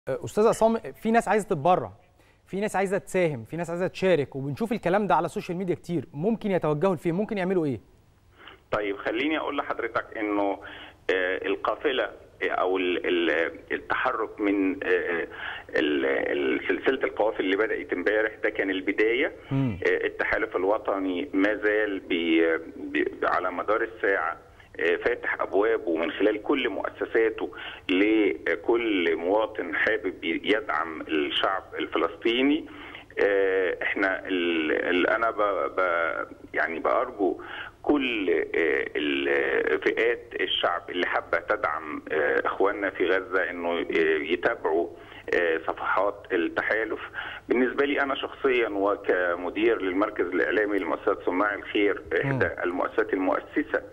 استاذ عصام في ناس عايزه تتبرع في ناس عايزه تساهم في ناس عايزه تشارك وبنشوف الكلام ده على السوشيال ميديا كتير ممكن يتوجهوا لفين ممكن يعملوا ايه طيب خليني اقول لحضرتك انه آه، القافله او ال- ال- التحرك من آه، ال- ال- سلسله القوافل اللي بدات امبارح ده كان البدايه مم. آه، التحالف الوطني ما زال بي بي على مدار الساعه آه، فاتح ابوابه من خلال كل مؤسساته لكل مواطن حابب يدعم الشعب الفلسطيني آه، احنا ال- ال- انا ب ب يعني بارجو كل آه، ال- فئات الشعب اللي حابه تدعم آه، اخواننا في غزه انه آه، يتابعوا آه، صفحات التحالف بالنسبه لي انا شخصيا وكمدير للمركز الاعلامي لمؤسسه صناع الخير احدى المؤسسات المؤسسه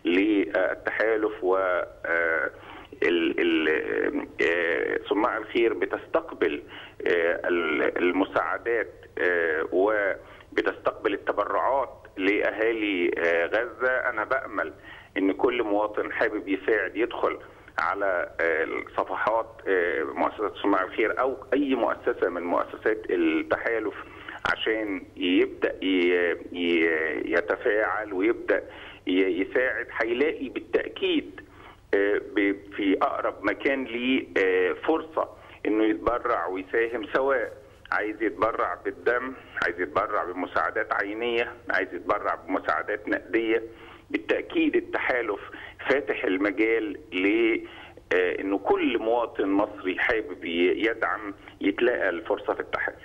للتحالف و آه، ال- ال- آه، صناع الخير بتستقبل آه، ال- المساعدات آه، وبتستقبل التبرعات لاهالي آه، غزه انا بامل ان كل مواطن حابب يساعد يدخل على آه، صفحات آه، مؤسسه صناع الخير او اي مؤسسه من مؤسسات التحالف عشان يبدا ي- ي- يتفاعل ويبدا ي- يساعد هيلاقي بالتاكيد آه، ب- في اقرب مكان ليه آه، فرصه انه يتبرع ويساهم سواء عايز يتبرع بالدم عايز يتبرع بمساعدات عينيه عايز يتبرع بمساعدات نقديه بالتاكيد التحالف فاتح المجال ل آه، انه كل مواطن مصري حابب ي- يدعم يتلاقى الفرصه في التحالف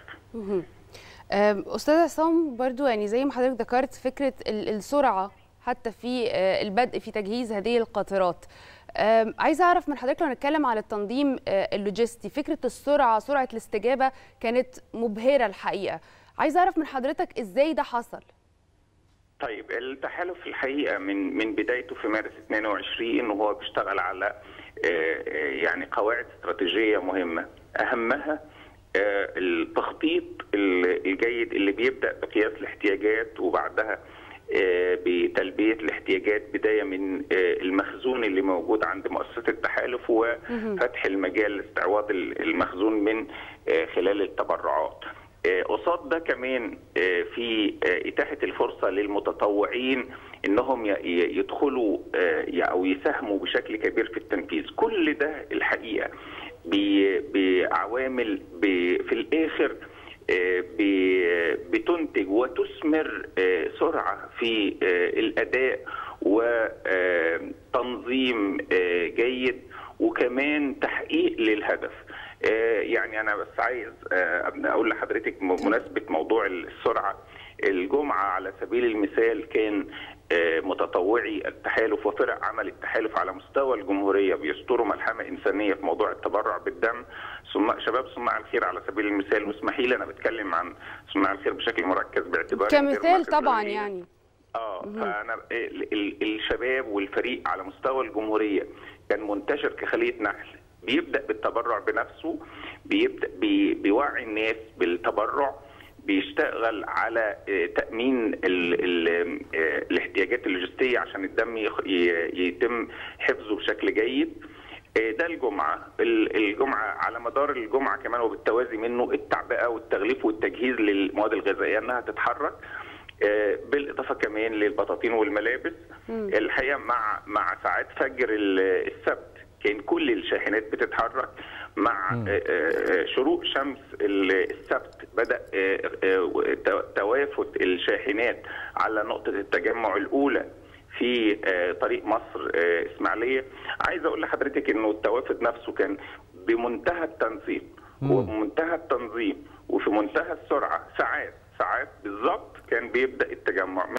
أم، استاذ عصام برضو يعني زي ما حضرتك ذكرت فكره ال- السرعه حتى في آه، البدء في تجهيز هذه القاطرات أم، عايزه اعرف من حضرتك لو نتكلم على التنظيم آه، اللوجستي فكره السرعه سرعه الاستجابه كانت مبهره الحقيقه عايزه اعرف من حضرتك ازاي ده حصل طيب التحالف الحقيقه من من بدايته في مارس 22 وهو بيشتغل على آه، آه، يعني قواعد استراتيجيه مهمه اهمها آه، التخطيط ال- الجيد اللي بيبدا بقياس الاحتياجات وبعدها آه، بتلبيه الاحتياجات بدايه من آه، المخزون اللي موجود عند مؤسسه التحالف وفتح المجال لاستعواض المخزون من آه، خلال التبرعات. آه، قصاد ده كمان آه، في آه، إتاحة الفرصة للمتطوعين إنهم ي- ي- يدخلوا آه، ي- أو يساهموا بشكل كبير في التنفيذ كل ده الحقيقة ب- بعوامل ب- في الآخر آه، ب- بتنتج وتثمر آه، سرعة في آه، الأداء وتنظيم جيد وكمان تحقيق للهدف آه، يعني انا بس عايز آه، اقول لحضرتك بمناسبه موضوع السرعه الجمعه على سبيل المثال كان آه، متطوعي التحالف وفرق عمل التحالف على مستوى الجمهوريه بيستروا ملحمه انسانيه في موضوع التبرع بالدم صناع شباب صناع الخير على سبيل المثال واسمحي لي انا بتكلم عن صناع الخير بشكل مركز باعتبار كمثال طبعا يعني اه فانا ال- ال- الشباب والفريق على مستوى الجمهوريه كان منتشر كخليه نحل بيبدا بالتبرع بنفسه بيبدا بي بيوعي الناس بالتبرع بيشتغل على آه، تامين ال ال آه، الاحتياجات اللوجستيه عشان الدم يخ- ي- يتم حفظه بشكل جيد آه، ده الجمعه ال- الجمعه على مدار الجمعه كمان وبالتوازي منه التعبئه والتغليف والتجهيز للمواد الغذائيه انها تتحرك آه، بالاضافه كمان للبطاطين والملابس الحقيقه مع مع ساعات فجر ال- السبت كان كل الشاحنات بتتحرك مع آه، آه، شروق شمس ال- السبت بدا آه، آه، تو- توافد الشاحنات على نقطه التجمع الاولى في آه، طريق مصر آه، اسماعيليه عايز اقول لحضرتك انه التوافد نفسه كان بمنتهى التنظيم وبمنتهى التنظيم وفي منتهى السرعه ساعات ساعات بالظبط كان بيبدا التجمع